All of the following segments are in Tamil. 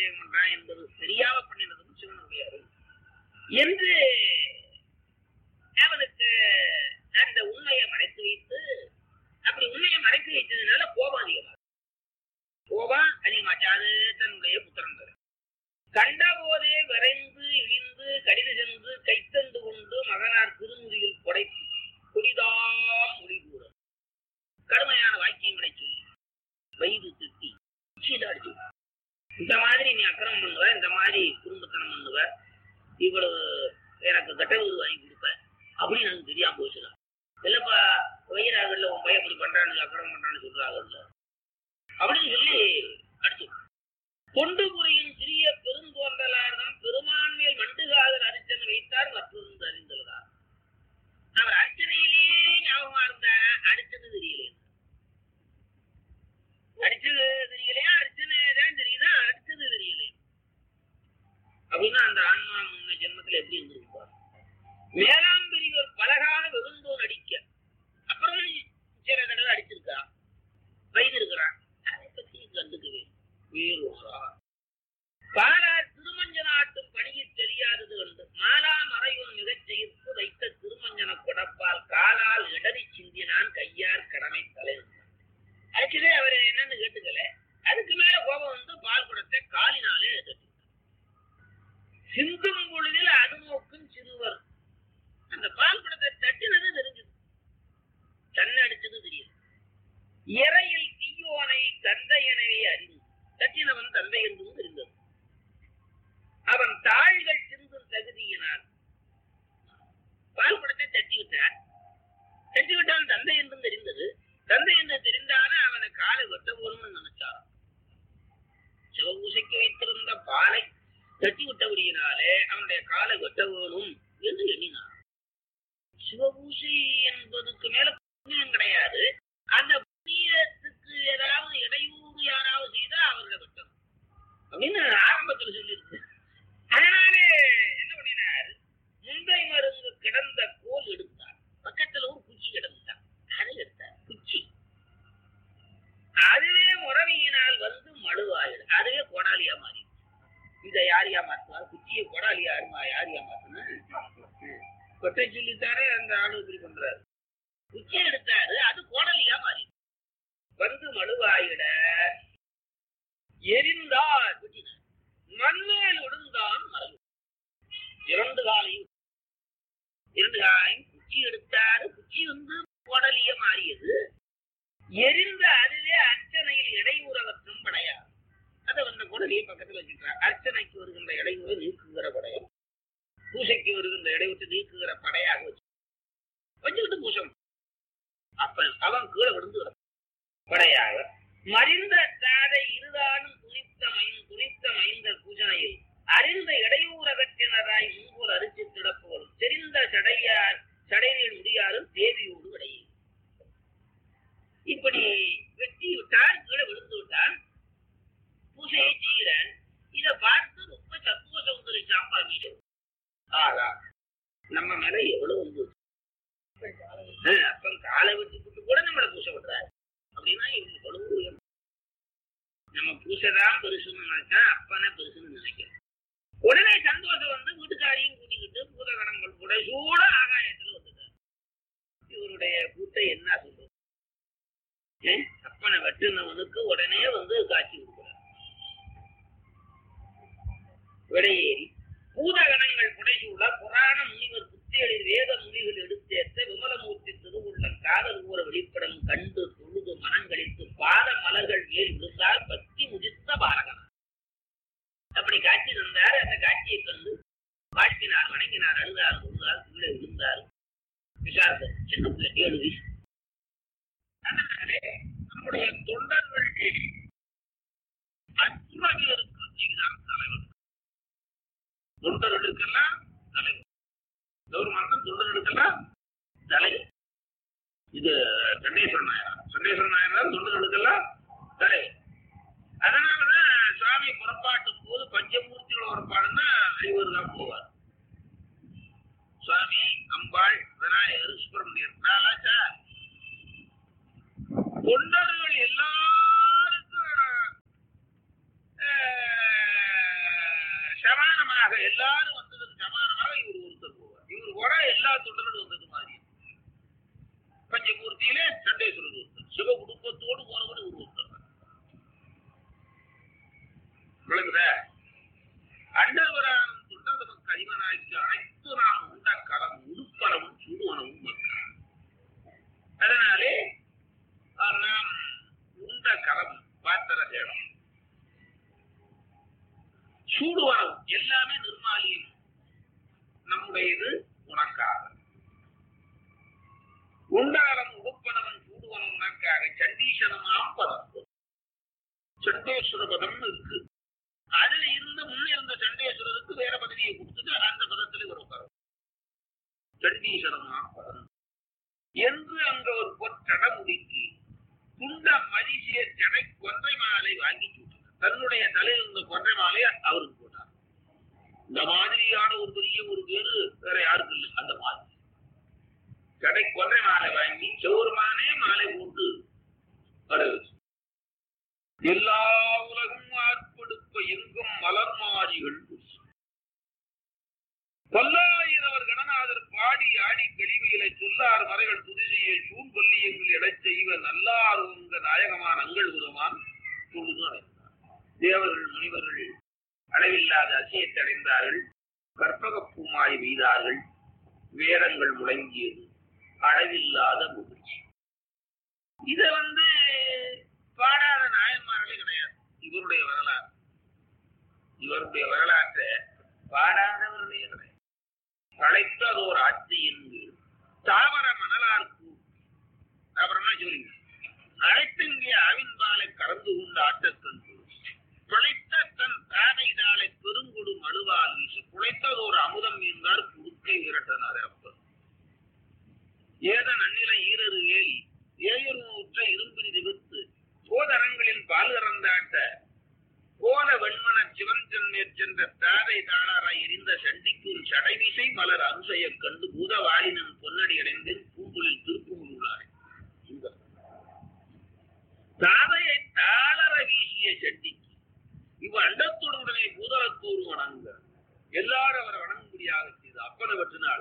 அபிஷேகம் பண்றான் என்பது தெரியாம பண்ணினதும் சிவனுடைய அருள் என்று அவனுக்கு அந்த உண்மையை மறைத்து வைத்து அப்படி உண்மையை மறைத்து வைத்ததுனால கோபம் அதிகமாக கோபம் அதிகமாச்சு அது தன்னுடைய புத்திரன் கண்ட போதே விரைந்து இழிந்து கடித சென்று கைத்தண்டு கொண்டு மகனார் திருமுதியில் கொடைத்து குடிதாம் மொழி கூற கடுமையான வாக்கியங்களை சொல்லி வயது திட்டி உச்சியில அடிச்சு இந்த மாதிரி நீ அக்கிரமம் பண்ணுவ இந்த மாதிரி குடும்பத்தனம் பண்ணுவ இவ்வளவு எனக்கு கட்ட வீடு வாங்கி கொடுப்ப அப்படின்னு எனக்கு தெரியாம போச்சுதான் இல்லப்பா வயிறாகல உன் பையன் இப்படி பண்றான்னு அக்கிரமம் பண்றான்னு சொல்றாங்கல்ல அப்படின்னு சொல்லி அடிச்சு தொண்டு புரியும் சிறிய பெருந்தோன்றலார்தம் பெருமான்மேல் மண்டுகாதல் அரிச்சனை வைத்தார் மற்றொன்று அறிந்தல்தான் அவர் அர்ச்சனையிலே ஞாபகமா இருந்தா அடிச்சது தெரியல அடிச்சது தெரியலையா அர்ச்சனை தான் தெரியுதா அடிச்சது தெரியலையா அப்படின்னா அந்த ஆன்மா முன்ன ஜென்மத்துல எப்படி இருந்திருப்பார் மேலாம் பெரியவர் பலகால வெகுந்தோன் அடிக்க அப்புறம் சில தடவை அடிச்சிருக்கா வயது இருக்கிறான் அதை பத்தி கண்டுக்கவே வேறு பாலா திருமஞ்ச நாட்டும் பணியில் தெரியாதது கண்டு மாலா மறைவன் மிகச் செய்து வைத்த திருமஞ்சன கொடப்பால் காலால் இடறி சிந்தினான் கையார் கடமை தலை ஆக்சுவலி அவர் என்னன்னு கேட்டுக்கல அதுக்கு மேல கோபம் வந்து பால் குடத்தை காலினாலே தட்டி சிந்தும் பொழுதில் அது நோக்கும் சிறுவர் அந்த பால் குடத்தை தட்டினது தெரிஞ்சது தன்னை அடிச்சது தெரியுது இறையில் தீயோனை தந்தையனவே அறிந்து தட்டினவன் தந்தை என்றும் தெரிந்தது அவன் தாள்கள் சிந்தும் தகுதியினார் பால் குடத்தை தட்டி விட்டார் தட்டி விட்டான் தந்தை என்றும் தெரிந்தது தந்தை என்று தெரிந்தாலும் அவனை காலை வெட்ட போகணும்னு நினைச்சாராம் சிவபூசைக்கு வைத்திருந்த பாலை தட்டி விட்டபடியினாலே அவனுடைய காலை வெட்ட வேணும் என்று எண்ணினார் சிவபூசை என்பதுக்கு மேல புண்ணியம் கிடையாது அந்த புண்ணியத்துக்கு ஏதாவது இடையூறு யாராவது செய்தா அவர்களை வெட்டணும் அப்படின்னு ஆரம்பத்தில் சொல்லியிருக்கு அதனாலே என்ன பண்ணினார் முந்தை மருந்து கிடந்த கோல் எடுத்தார் பக்கத்துல ஒரு குச்சி கிடந்துட்டான் அதை எடுத்தார் குச்சி அதுவே முறவியினால் வந்து மழுவாயிடு அதுவே கொடாலியா மாறி இந்த யாரியா மாத்துவார் குச்சியை கொடாலியா யாருமா யாரியா மாத்துனா கொட்டை சொல்லித்தாரே அந்த ஆளு இப்படி பண்றாரு குச்சி எடுத்தாரு அது கோடலியா மாறி வந்து மழுவாயிட எரிந்தார் குச்சினார் மண்மேல் விழுந்தான் மறைவு இரண்டு காலையும் இரண்டு காலையும் குச்சி எடுத்தாரு குச்சி வந்து கோடலிய மாறியது எரிந்த அதுவே அர்ச்சனையில் இடையூறவற்றும் படையாது அதை வந்து குடலியை பக்கத்துல வச்சுக்கிறார் அர்ச்சனைக்கு வருகின்ற இடையூறு நீக்குகிற படையம் பூசைக்கு வருகின்ற இடையூற்று நீக்குகிற படையாக வச்சு வச்சுக்கிட்டு பூசம் அப்ப அவன் கீழே விழுந்து கிடப்பான். படையாக மறிந்த தாதை இருதானும் துணித்த மைந்த துணித்த மைந்த பூஜனையில் அறிந்த இடையூறகற்றினராய் முன்போல் அரிசி திடப்போலும் தெரிந்த சடையார் சடைநீள் முடியாரும் தேவியோடு இடையே இப்படி வெட்டி விட்டான் கீழே விழுந்து விட்டான் பூசையை செய்கிறான் இதை பார்த்து ரொம்ப சத்துவ சௌந்தரி சாம்பா மீது ஆகா நம்ம மேல எவ்வளவு வந்து அப்ப காலை வெட்டி விட்டு கூட நம்மளை பூசை விடுறாரு அப்படின்னா இவங்க எவ்வளவு உயர்வு. நம்ம பூசைதான் பெருசுன்னு நினைச்சா அப்பனே பெருசுன்னு நினைக்கிறோம் உடனே சந்தோஷம் வந்து வீட்டுக்காரையும் கூட்டிக்கிட்டு பூதகணங்கள் கூட சூட ஆகாயத்துல வந்துட்டார் இவருடைய கூத்தை என்ன சொல்றது ஏ? அப்பனை வெட்டுனவனுக்கு உடனே வந்து காட்சி கொடுக்கிறார் விடையேறி பூதகணங்கள் புடைசூழ புராண முனிவர் புத்தியலில் வேத முனிகள் எடுத்தேற்ற விமலமூர்த்தி திருவுள்ளம் காதல் ஊற வெளிப்படம் கண்டு தொழுது மனங்களித்து பாத மலர்கள் மேல் விழுந்தால் பத்தி முதித்த பாரகன் அப்படி காட்சி தந்தார் அந்த காட்சியை கண்டு வாழ்த்தினார் வணங்கினார் அழுதார் தொழுதார் கீழே விழுந்தார் விசாரித்த சின்ன பிள்ளை ஏழு வயசு அதனாலே நம்முடைய தொண்டர்கள் அற்புதங்களுக்கு நீதான் தலைவர் தொண்டர்களுக்கெல்லாம் தலைவர் கவர்மெண்ட் தொண்டர்களுக்கெல்லாம் தலைவர் இது சண்டேஸ்வரன் நாயனார் சண்டேஸ்வரன் நாயனார் தொண்டர்களுக்கெல்லாம் தலைவர் அதனாலதான் சுவாமி புறப்பாட்டும் போது பஞ்சமூர்த்தியோட புறப்பாடுன்னா ஐவர் தான் போவார் சுவாமி அம்பாள் விநாயகர் சுப்பிரமணியர் நாளாச்சா தொண்டர்கள் எல்லாருக்கும் அஹ், எல்லாரும் வந்ததுக்கு சமானமாக இவர் ஒருத்தர் போவார் இவர் போனா எல்லா தொண்டர்களும் வந்தது மாதிரி பஞ்சமூர்த்தியில சண்டேஸ்வரர் ஒருத்தர் சிவ குடும்பத்தோடு போனவர் ஒரு ஒருத்தர் விளங்குதா அண்டவரானம் தொண்டர் நமக்கு அறிவனாக்கி அனைத்து நாம் உண்ட கலம் உடுப்பளவும் சுடுவனவும் மக்கள் அதனாலே அஹ், நாம் உண்ட கலம் பாத்திர சேடம் சூடுவனம் எல்லாமே நிர்மாலியம் நம்முடைய இது உனக்காக உண்டாரம் உடுப்பனவன் சூடுவனம் உனக்காக சண்டீசனமாம் பதம் சண்டேஸ்வர பதம்னு இருக்கு அதுல இருந்த முன்ன இருந்த சண்டேஸ்வரருக்கு வேற பதவியை கொடுத்துட்டு அந்த பதத்துல இவர் உட்காரும் சண்டீசனமாம் பதம் என்று அங்க ஒரு பொற்றட முடிக்கி துண்ட மதிசிய ஜடை கொன்றை மாலை வாங்கி சுட்டார் தன்னுடைய தலையில் இருந்த கொன்றை மாலையை அவருக்கு போட்டார் இந்த மாதிரியான ஒரு பெரிய ஒரு பேரு வேற யாருக்கும் இல்லை அந்த மாதிரி ஜடை கொன்றை மாலை வாங்கி செவ்வருமானே மாலை போட்டு வரவேற்று எல்லா உலகும் ஆர்ப்படுப்ப எங்கும் மலர் மாறிகள் பல்லாயிரவர் கணநாதர் பாடி ஆடி கழிவுகளை சொல்லார் மறைகள் துதிசெய்ய சூழ்வல்லி எங்கள் இடச் செய்வ நல்லார் உங்க நாயகமான அங்கள் உருவான் சொல்லுது அடைந்தார் தேவர்கள் முனிவர்கள் அளவில்லாத அசியத்தை அடைந்தார்கள் கற்பகப் பூமாய் வீதார்கள் வேதங்கள் முழங்கியது அளவில்லாத முதிர்ச்சி இத வந்து பாடாத நாயன்மார்களே கிடையாது இவருடைய வரலாறு இவருடைய வரலாற்றை பாடாதவர்களே கிடையாது களைத்ததோர் ஆட்சியின் கீழ் தாவர மணலார்க்கு அப்புறமா சொல்லுங்க அழைத்தங்கே அவின்பாலை கறந்து கொண்டு ஆட்டக்கண்டு பிழைத்த தன் தானைதாளை பெருங்கொடு மழுவால் வீசு குழைத்ததோர் அமுதம் என்றார் குறுக்கை விரட்டனார் அப்பர் ஏத நன்னிலை ஈரறு வேலி ஏயருற்ற இரும்பினி திவித்து போதரங்களில் பால் கறந்தாட்ட கோல வெண்மன சிவஞ்சன் மேற்சென்ற தாதை தாளாராய் எரிந்த சண்டிக்கும் சடைவிசை மலர் அனுசையக் கண்டு பூதவாளினன் பொன்னடி அடைந்தேன் பூங்குழில் திருப்புமுள்ளாரே தாதையை தாளர வீசிய சண்டிக்கு இவ் அண்டத்துடனே பூதலத்தூர் வணங்க எல்லாரும் அவரை வணங்கும்படியாக செய்து அப்பனை வெற்றினால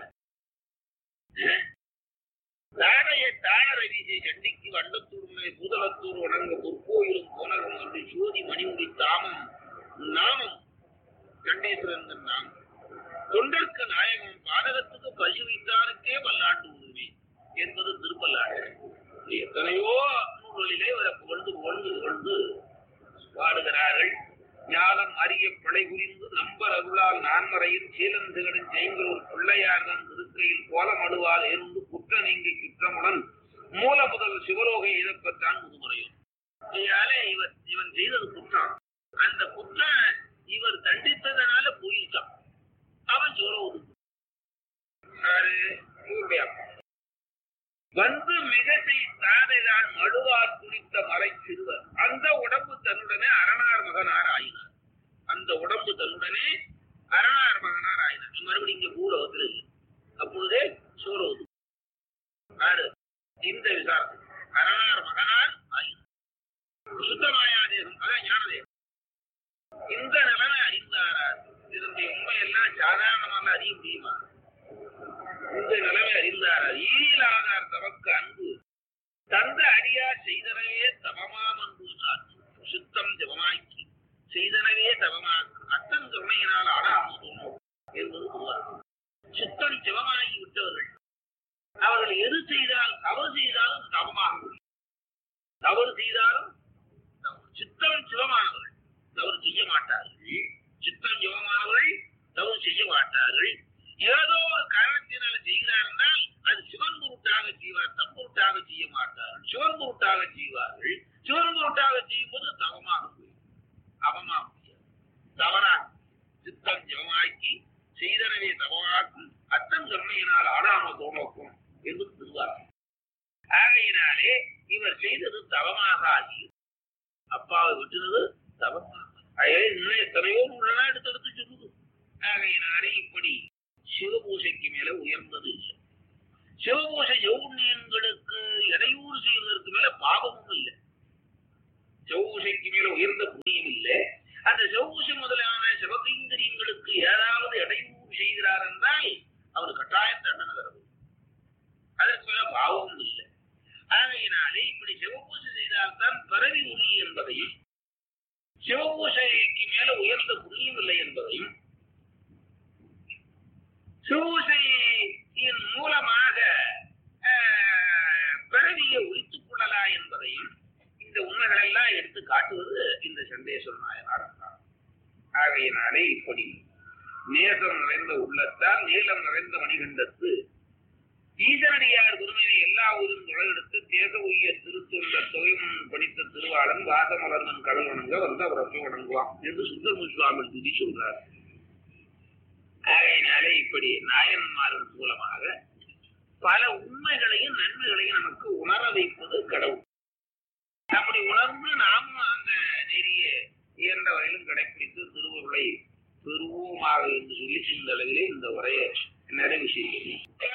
தாடையை தாளர வீசிய சண்டிக்கு வண்டத்தூருமே பூதலத்தூர் வணங்க பொற்கோயிலும் கோணகம் என்று சோதி மணிமுடி தாமம் நாமம் கண்டேஸ்வரன் நாமம் தொண்டர்க்கு நாயகம் பாதகத்துக்கு பசு வைத்தானுக்கே பல்லாண்டு உரிமை என்பது திருப்பல்லாண்டு எத்தனையோ நூல்களிலே இவரை புகழ்ந்து புகழ்ந்து புகழ்ந்து பாடுகிறார்கள் ஞானம் அரிய பிழை புரிந்து நம்பர் அருளால் நான்மறையில் சீலந்துகளின் செய்களூர் பிள்ளையார்தன் திருக்கையில் கோலமடுவால் இருந்து குற்ற நீங்கி குற்றமுடன் மூல முதல் சிவலோக இழப்பத்தான் முதுமுறையும் இதனாலே இவர் இவன் செய்தது குற்றம் அந்த குற்றம் இவர் தண்டித்ததனால போயிட்டான் அவன் சிவலோக யாரு இவருடைய அப்பா. வந்து மிகசை தாதைதான் மழுவார் குறித்த மலை சிறுவர் அந்த உடம்பு தன்னுடனே அரணார் மகனார் ஆயினார் அந்த உடம்பு தன்னுடனே அரணார் மகனார் ஆயினார் மறுபடியும் இங்க பூலோகத்தில் இல்லை அப்பொழுதே சோழவது யாரு இந்த விசாரம் அரணார் மகனார் ஆயினார் சுத்தமாயாதேகம் அதான் ஞானதேகம் இந்த நிலைமை அறிந்தாரார் இதனுடைய உண்மையெல்லாம் சாதாரணமாக அறிய முடியுமா இந்த நிலைமை அறிந்தாரார் ஈலாதார் தமக்கு அன்பு தந்த அடியார் செய்தனவே தவமாம் அன்பு சாட்சி சுத்தம் ஜபமாக்கி செய்தனவே தவமாக்கு அத்தன் கருணையினால் ஆடாமல் என்பது உருவாகும் சுத்தம் ஜபமாகி விட்டவர்கள் அவர்கள் எது செய்தால் தவறு செய்தாலும் தவமாக முடியும் தவறு செய்தாலும் தவறு. சித்தம் சிவமானவர்கள் தவறு செய்ய மாட்டார்கள் சித்தம் சிவமானவர்கள் தவறு செய்ய மாட்டார்கள் ஏதோ ஒரு காரணத்தினால செய்கிறார் என்றால் அது சிவன் பொருட்டாக செய்வார் தம் பொருட்டாக செய்ய மாட்டார்கள் சிவன் பொருட்டாக செய்வார்கள் சிவன் பொருட்டாக செய்யும் போது தவமாக போயிடும் அவமாக முடியாது தவறாக சித்தம் ஜபமாக்கி செய்தனவே தவமாக்கும் அத்தம் கருணையினால் ஆடாம தோணக்கும் என்று திருவார்கள் ஆகையினாலே இவர் செய்தது தவமாக ஆகி அப்பாவை விட்டுறது தவமாக அதே இன்னும் எத்தனையோ நூலெல்லாம் எடுத்து எடுத்து சொல்லுது ஆகையினாலே இப்படி சிவபூசைக்கு மேல உயர்ந்தது இல்லை சிவபூசை யௌன்யங்களுக்கு இடையூறு செய்வதற்கு மேல பாவமும் இல்லை சிவபூசைக்கு மேல உயர்ந்த புண்ணியம் இல்லை அந்த சிவபூசை முதலான சிவகைங்கரியங்களுக்கு ஏதாவது இடையூறு சிவபூசைக்கு மேல உயர்ந்த புண்ணியம் இல்லை என்பதையும் சிவபூசையின் மூலமாக ஆஹ், பிறவியை ஒழித்துக் கொள்ளலா என்பதையும் இந்த உண்மைகள் எல்லாம் எடுத்து காட்டுவது இந்த சண்டேஸ்வர நாயனார் தான். ஆகையினாலே இப்படி நேசம் நிறைந்த உள்ளத்தால் நீளம் நிறைந்த மணிகண்டத்து ஈசனடியார் குருவினை எல்லா ஊரும் தொழிலெடுத்து தேச உய்ய திருத்தொண்ட தொகையும் படித்த திருவாளன் வாசமலர்ந்தன் கடல் வணங்க வந்து அவரப்பை வணங்குவான் என்று சுந்தரமு சுவாமி துதி சொல்றார் ஆகையினாலே இப்படி நாயன்மார்கள் மூலமாக பல உண்மைகளையும் நன்மைகளையும் நமக்கு உணர வைப்பது கடவுள் அப்படி உணர்ந்து நாமும் அந்த நெறிய இயன்ற வரையிலும் கடைபிடித்து திருவருளை பெறுவோமாக என்று சொல்லி இந்த அளவிலே இந்த உரையை நிறைவு செய்கிறேன்